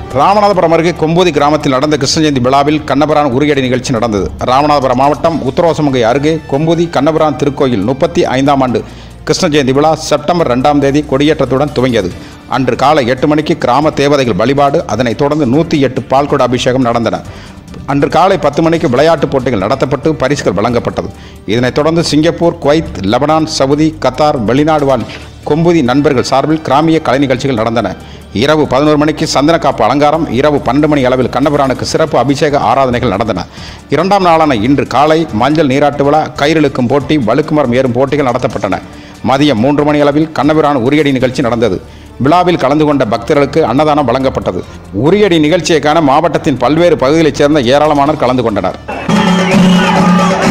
ராமநாதபுரம் அருகே கொம்பூதி கிராமத்தில் நடந்த கிருஷ்ண ஜெயந்தி விழாவில் கண்ணபிரான் உரியடி நிகழ்ச்சி நடந்தது ராமநாதபுரம் மாவட்டம் உத்தரவாசமுகை அருகே கொம்பூதி கண்ணபிரான் திருக்கோயில் முப்பத்தி ஐந்தாம் ஆண்டு கிருஷ்ண ஜெயந்தி விழா செப்டம்பர் ரெண்டாம் தேதி கொடியேற்றத்துடன் துவங்கியது அன்று காலை எட்டு மணிக்கு கிராம தேவதைகள் வழிபாடு அதனைத் தொடர்ந்து நூற்றி எட்டு பால்குட அபிஷேகம் நடந்தன அன்று காலை பத்து மணிக்கு விளையாட்டுப் போட்டிகள் நடத்தப்பட்டு பரிசுகள் வழங்கப்பட்டது இதனைத் தொடர்ந்து Singapore Kuwait Lebanon Saudi Qatar வெளிநாடு வாழ் கொம்புதி நண்பர்கள் சார்பில் கிராமிய கலை நிகழ்ச்சிகள் நடந்தன இரவு பதினோரு மணிக்கு சந்தனக்காப்பு அலங்காரம் இரவு பன்னெண்டு மணி அளவில் கண்ணபிரானுக்கு சிறப்பு அபிஷேக ஆராதனைகள் நடந்தன இரண்டாம் நாளான இன்று காலை மஞ்சள் நீராட்டு விழா கயிறிழுக்கும் போட்டி வழுக்குமரம் ஏறும் போட்டிகள் நடத்தப்பட்டன மதியம் மூன்று மணி அளவில் கண்ணபிரான் உரியடி நிகழ்ச்சி நடந்தது விழாவில் கலந்து கொண்ட பக்தர்களுக்கு அன்னதானம் வழங்கப்பட்டது உரியடி நிகழ்ச்சியை காண மாவட்டத்தின் பல்வேறு பகுதிகளைச் சேர்ந்த ஏராளமானோர் கலந்து கொண்டனர்